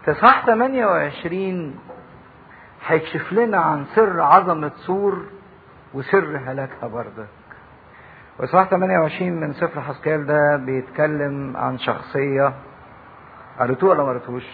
في اصحاح 28 هيكشف لنا عن سر عظمة سور وسر هلاكها برضه واصحاح 28 من سفر حسكيال ده بيتكلم عن شخصية قريتوه ولا ما قريتوش؟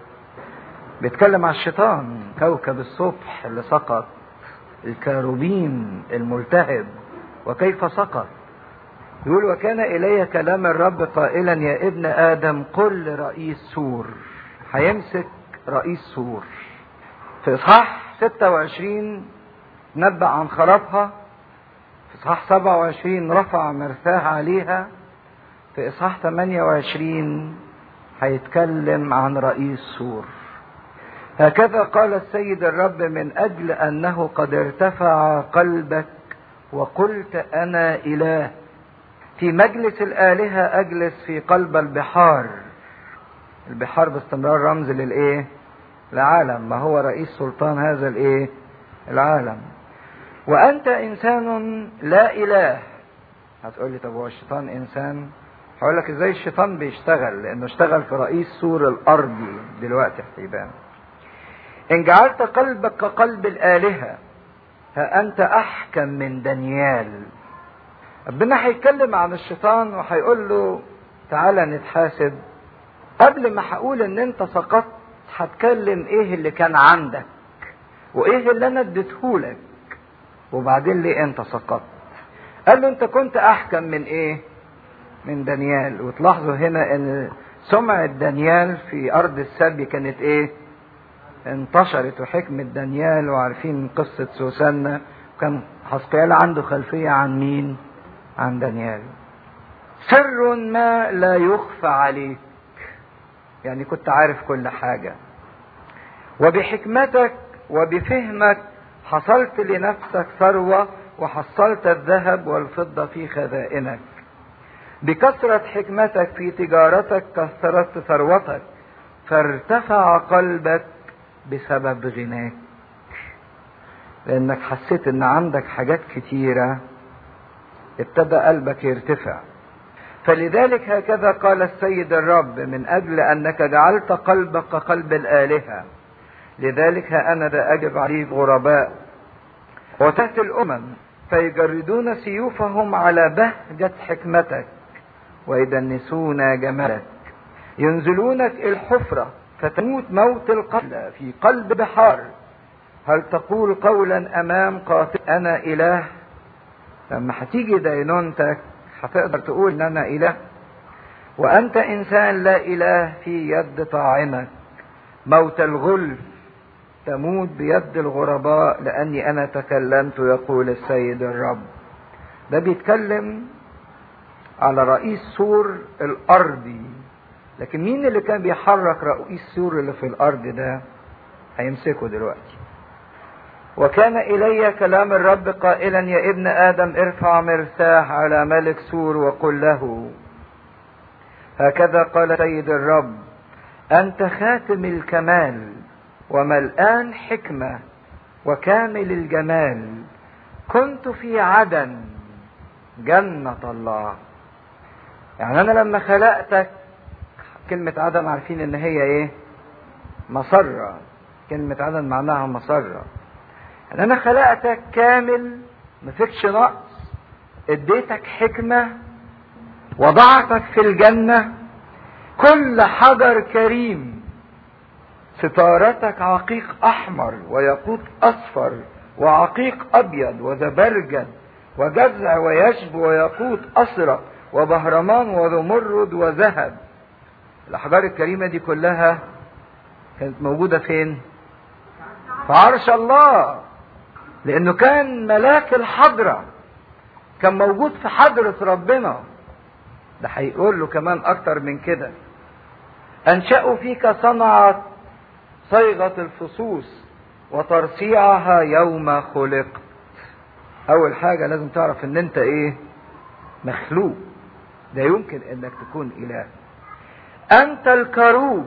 بيتكلم عن الشيطان كوكب الصبح اللي سقط الكاروبين الملتهب وكيف سقط يقول وكان إلي كلام الرب قائلا يا ابن آدم قل لرئيس سور هيمسك رئيس سور في إصحاح 26 نبأ عن خرابها في إصحاح 27 رفع مرثاه عليها في إصحاح 28 هيتكلم عن رئيس سور هكذا قال السيد الرب من أجل أنه قد ارتفع قلبك وقلت أنا إله في مجلس الآلهة أجلس في قلب البحار البحار باستمرار رمز للإيه العالم ما هو رئيس سلطان هذا الإيه العالم وأنت إنسان لا إله هتقول لي طب هو الشيطان إنسان هقول لك إزاي الشيطان بيشتغل لأنه اشتغل في رئيس سور الأرضي دلوقتي هيبان إن جعلت قلبك كقلب الآلهة ها أنت أحكم من دانيال ربنا هيتكلم عن الشيطان وهيقول له تعالى نتحاسب قبل ما هقول ان انت سقطت هتكلم ايه اللي كان عندك وايه اللي انا اديتهولك وبعدين ليه انت سقطت قال له انت كنت احكم من ايه من دانيال وتلاحظوا هنا ان سمعة دانيال في ارض السبي كانت ايه انتشرت وحكمة دانيال وعارفين قصة سوسنة كان حسقيال عنده خلفية عن مين عن دانيال سر ما لا يخفى عليك يعني كنت عارف كل حاجة وبحكمتك وبفهمك حصلت لنفسك ثروة وحصلت الذهب والفضة في خزائنك بكثرة حكمتك في تجارتك كثرت ثروتك فارتفع قلبك بسبب غناك لانك حسيت ان عندك حاجات كتيره ابتدى قلبك يرتفع فلذلك هكذا قال السيد الرب من اجل انك جعلت قلبك كقلب الالهه لذلك ها انا ذا اجب عليك غرباء وتاتي الامم فيجردون سيوفهم على بهجه حكمتك ويدنسون جمالك ينزلونك الحفره فتموت موت القتلى في قلب بحار هل تقول قولا امام قاتل انا اله لما هتيجي دينونتك هتقدر تقول ان انا اله وانت انسان لا اله في يد طاعنك موت الغلف تموت بيد الغرباء لاني انا تكلمت يقول السيد الرب ده بيتكلم على رئيس سور الارضي لكن مين اللي كان بيحرك رئيس سور اللي في الارض ده هيمسكه دلوقتي وكان إلي كلام الرب قائلا يا ابن آدم ارفع مرساح على ملك سور وقل له هكذا قال سيد الرب أنت خاتم الكمال وملآن حكمة وكامل الجمال كنت في عدن جنة الله يعني أنا لما خلقتك كلمة عدن عارفين إن هي إيه؟ مسرة كلمة عدن معناها مسرة ان انا خلقتك كامل ما فيكش نقص اديتك حكمة وضعتك في الجنة كل حجر كريم ستارتك عقيق احمر وياقوت اصفر وعقيق ابيض وزبرجد وجزع ويشب وياقوت ازرق وبهرمان وزمرد وذهب الاحجار الكريمه دي كلها كانت موجوده فين في عرش الله لانه كان ملاك الحضرة كان موجود في حضرة ربنا ده هيقول له كمان اكتر من كده انشأوا فيك صنعة صيغة الفصوص وترصيعها يوم خلقت اول حاجة لازم تعرف ان انت ايه مخلوق لا يمكن انك تكون اله انت الكروب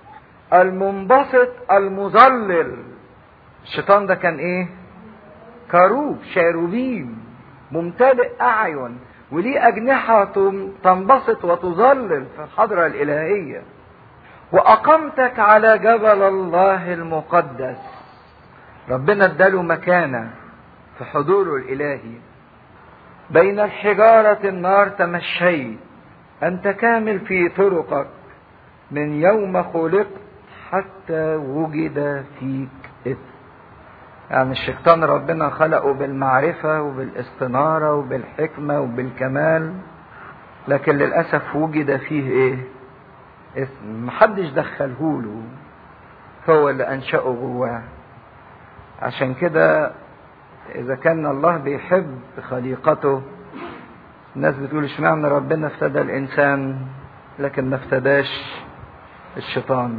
المنبسط المظلل الشيطان ده كان ايه كروب شاروبيم ممتلئ اعين وليه اجنحه تنبسط وتظلل في الحضره الالهيه وأقمتك على جبل الله المقدس ربنا اداله مكانة في حضوره الإلهي بين الحجارة النار تمشيت أنت كامل في طرقك من يوم خلقت حتى وجد فيك إثم يعني الشيطان ربنا خلقه بالمعرفة وبالاستنارة وبالحكمة وبالكمال لكن للأسف وجد فيه إيه؟ اسم محدش دخله له هو اللي أنشأه جواه عشان كده إذا كان الله بيحب خليقته الناس بتقول اشمعنى ربنا افتدى الإنسان لكن ما افتداش الشيطان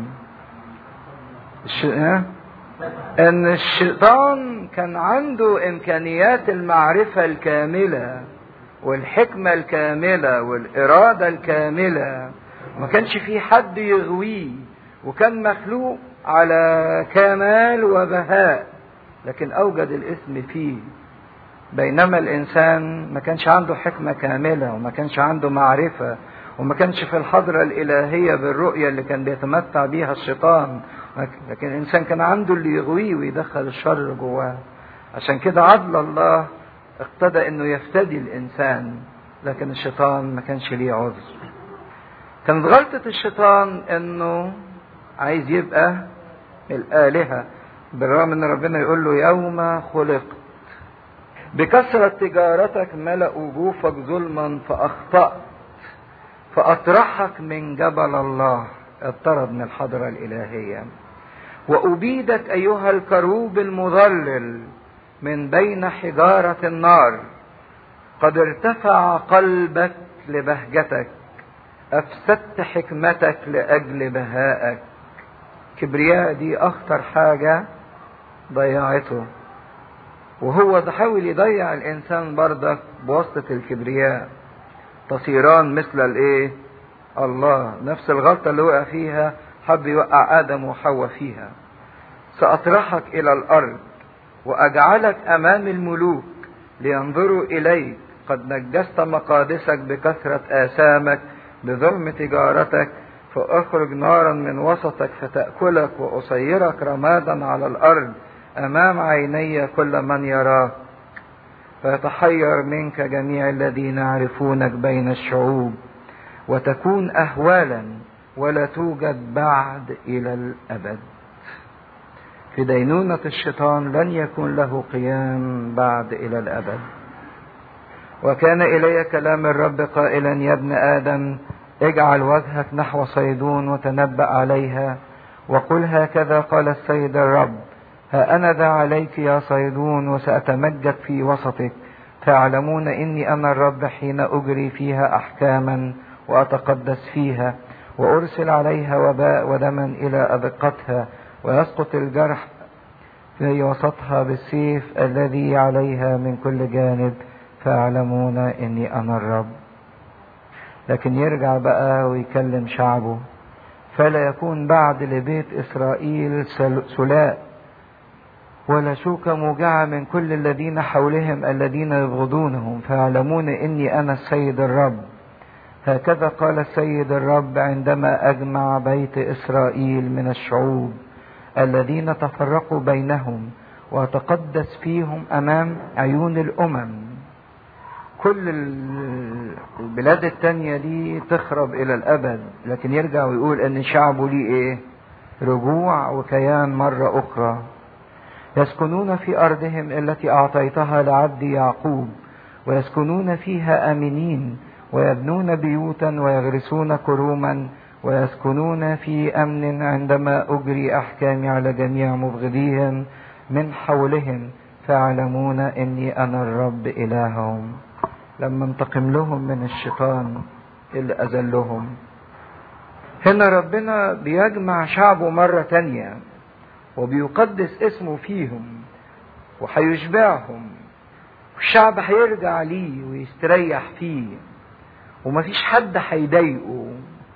الش... ها؟ ان الشيطان كان عنده امكانيات المعرفة الكاملة والحكمة الكاملة والإرادة الكاملة ما كانش في حد يغويه وكان مخلوق على كمال وبهاء لكن أوجد الاسم فيه بينما الإنسان ما كانش عنده حكمة كاملة وما كانش عنده معرفة وما كانش في الحضرة الإلهية بالرؤية اللي كان بيتمتع بيها الشيطان لكن الإنسان كان عنده اللي يغويه ويدخل الشر جواه عشان كده عدل الله اقتدى انه يفتدي الانسان لكن الشيطان ما كانش ليه عذر كانت غلطة الشيطان انه عايز يبقى الآلهة بالرغم ان ربنا يقول له يوم خلقت بكثرة تجارتك ملأوا جوفك ظلما فأخطأت فأطرحك من جبل الله اضطرد من الحضرة الإلهية وأبيدك أيها الكروب المضلل من بين حجارة النار قد ارتفع قلبك لبهجتك أفسدت حكمتك لأجل بهائك كبرياء دي أخطر حاجة ضيعته وهو حاول يضيع الإنسان برضك بواسطة الكبرياء تصيران مثل الإيه؟ الله نفس الغلطة اللي وقع فيها حب يوقع آدم وحواء فيها سأطرحك إلى الأرض وأجعلك أمام الملوك لينظروا إليك قد نجست مقادسك بكثرة آثامك بظلم تجارتك فأخرج نارا من وسطك فتأكلك وأصيرك رمادا على الأرض أمام عيني كل من يراك فيتحير منك جميع الذين يعرفونك بين الشعوب وتكون أهوالا ولا توجد بعد إلى الأبد في دينونة الشيطان لن يكون له قيام بعد إلى الأبد وكان إلي كلام الرب قائلا يا ابن آدم اجعل وجهك نحو صيدون وتنبأ عليها وقل هكذا قال السيد الرب ها أنا ذا عليك يا صيدون وسأتمجد في وسطك فيعلمون إني أنا الرب حين أجري فيها أحكاما وأتقدس فيها وأرسل عليها وباء ودما إلى أبقتها ويسقط الجرح في وسطها بالسيف الذي عليها من كل جانب فيعلمون إني أنا الرب لكن يرجع بقى ويكلم شعبه فلا يكون بعد لبيت إسرائيل سلاء ولا شوكة موجعة من كل الذين حولهم الذين يبغضونهم فيعلمون إني أنا السيد الرب هكذا قال السيد الرب عندما أجمع بيت إسرائيل من الشعوب الذين تفرقوا بينهم وتقدس فيهم أمام عيون الأمم كل البلاد التانية دي تخرب إلى الأبد لكن يرجع ويقول أن شعبه ليه إيه رجوع وكيان مرة أخرى يسكنون في أرضهم التي أعطيتها لعبدي يعقوب ويسكنون فيها آمنين ويبنون بيوتا ويغرسون كروما ويسكنون في امن عندما اجري احكامي على جميع مبغضيهم من حولهم فيعلمون اني انا الرب الههم لما انتقم لهم من الشيطان اللي اذلهم هنا ربنا بيجمع شعبه مرة تانية وبيقدس اسمه فيهم وهيشبعهم والشعب هيرجع ليه ويستريح فيه ومفيش حد هيضايقه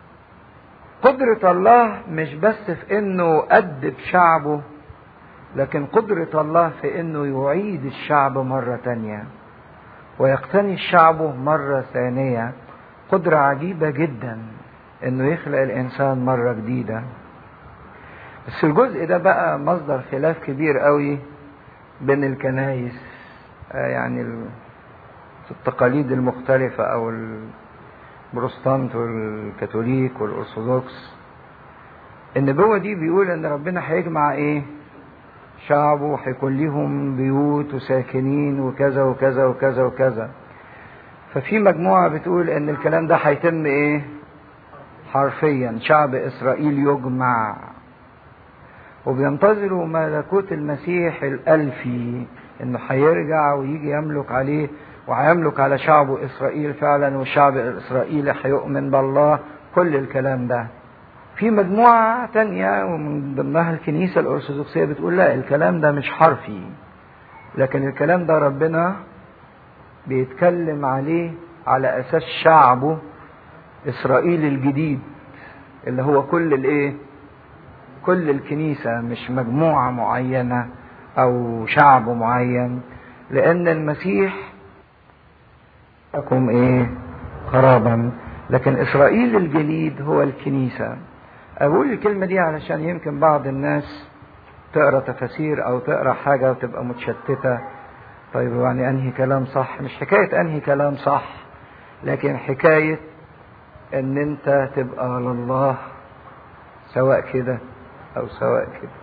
قدرة الله مش بس في انه أدب شعبه لكن قدرة الله في انه يعيد الشعب مرة تانية ويقتني شعبه مرة ثانية قدرة عجيبة جدا انه يخلق الانسان مرة جديدة بس الجزء ده بقى مصدر خلاف كبير قوي بين الكنايس يعني التقاليد المختلفة او البروستانت والكاثوليك والارثوذكس النبوة دي بيقول ان ربنا هيجمع ايه شعبه وهيكون ليهم بيوت وساكنين وكذا وكذا وكذا وكذا ففي مجموعة بتقول ان الكلام ده هيتم ايه حرفيا شعب اسرائيل يجمع وبينتظروا ملكوت المسيح الالفي انه هيرجع ويجي يملك عليه وهيملك على شعبه اسرائيل فعلا والشعب الاسرائيلي هيؤمن بالله كل الكلام ده في مجموعة تانية ومن ضمنها الكنيسة الأرثوذكسية بتقول لا الكلام ده مش حرفي لكن الكلام ده ربنا بيتكلم عليه على أساس شعبه إسرائيل الجديد اللي هو كل الإيه؟ كل الكنيسة مش مجموعة معينة أو شعب معين لأن المسيح لكم إيه؟ خرابا لكن إسرائيل الجديد هو الكنيسة أقول الكلمة دي علشان يمكن بعض الناس تقرا تفاسير أو تقرا حاجة وتبقى متشتتة طيب يعني أنهي كلام صح مش حكاية أنهي كلام صح لكن حكاية ان انت تبقى لله سواء كده او سواء كده